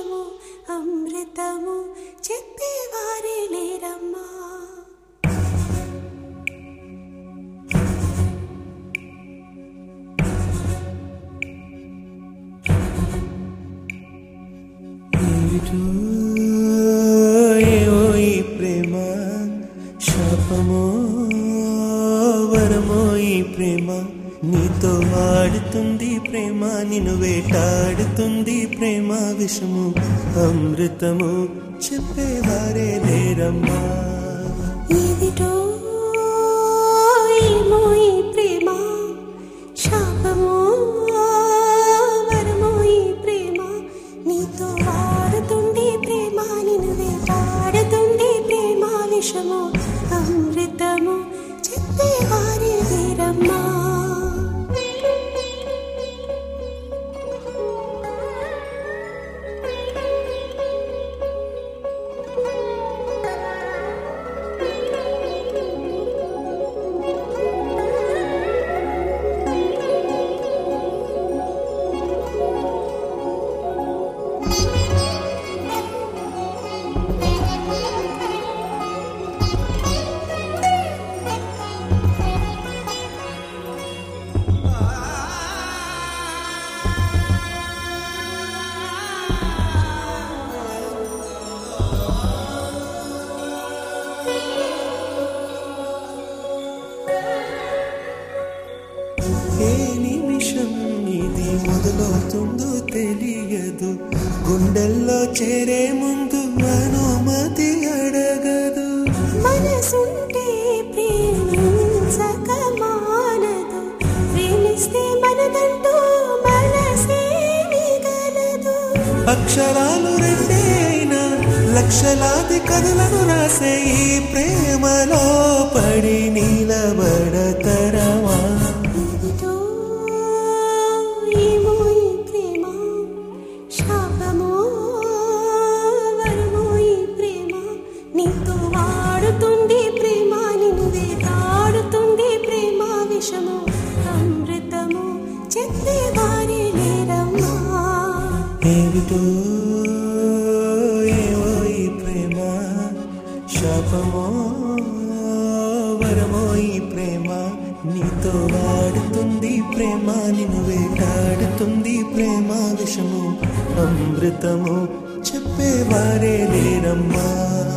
విషము అమృతము చెప్పేవారే లేరమ్మా ఏమిటో ఏవో ఈ ప్రేమ శాపమో వరమో ఈ ప్రేమ నీతో ఆడుతుంది ప్రేమ నిన్ను వేటాడుతుంది ప్రేమ విషము అమృతము చెప్పేవారే లేరమ్మా ఏదిటో ఏమో ఈ ప్రేమ శాపమో వరమో ఈ ప్రేమ నీతో వాడుతుంది ప్రేమ నిన్ను వేటాడుతుంది ప్రేమ విషము అమృతము చెప్పేవారే వీరమ్మా ఏ నిమిషం ఇది మొదలవుతుందో తెలియదు గుండెల్లో చేరే ముందు అనుమతి అడగదు మనసుంటే ప్రేమించక మానదు ప్రేమిస్తే మనదంటూ మనసే మిగలదు అక్షరాలు రెండే అయినా లక్షలాది కథలను రాసే ఈ ప్రేమలో పడి నిలబడతరమా ఇదిగో ఏమో ఈ ప్రేమ శాపమో వరమో ఈ ప్రేమ నీతో వాడుతుంది ప్రేమ నిన్ను వేటాడుతుంది ప్రేమ విషము అమృతము చెప్పేవారే లేరమ్మా ఏమిటో ఏవో ఈ ప్రేమ శాపమో వరమో ఈ ప్రేమ నీతో వాడుతుంది ప్రేమ నిన్ను వేటాడుతుంది ప్రేమ విషము అమృతము చెప్పేవారే లేరమ్మా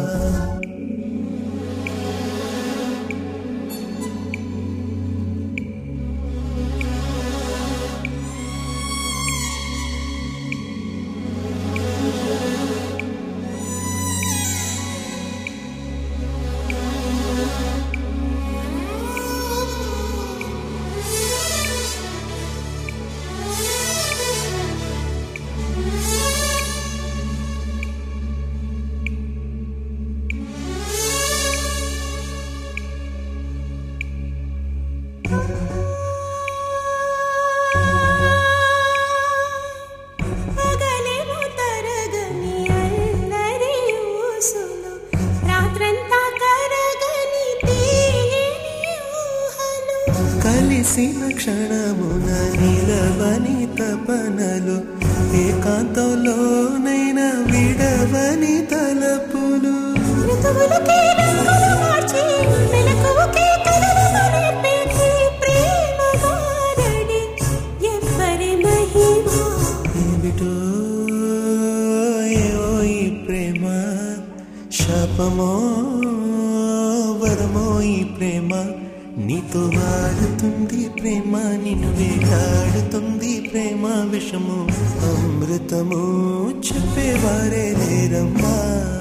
పగలేమో తరగని అల్లరి ఊసులు రాత్రంతా కరగని తీయని ఊహలు కలిసిన క్షణమున నిలవని తపనలు ఏకాంతంలోనైనా విడవని తలపులు ఋతువులకే రంగులు మార్చి మెలకువకే కలలు నేర్పేది ప్రేమ గారడి ఎవ్వరి మహిమా ఏమిటో ఏవో ఈ ప్రేమ శాపమో వరమో ఈ ప్రేమ నీతో వాడుతుంది ప్రేమ నిన్ను వేటాడుతుంది ప్రేమ విషము అమృతము చెప్పేవారే లేరమ్మా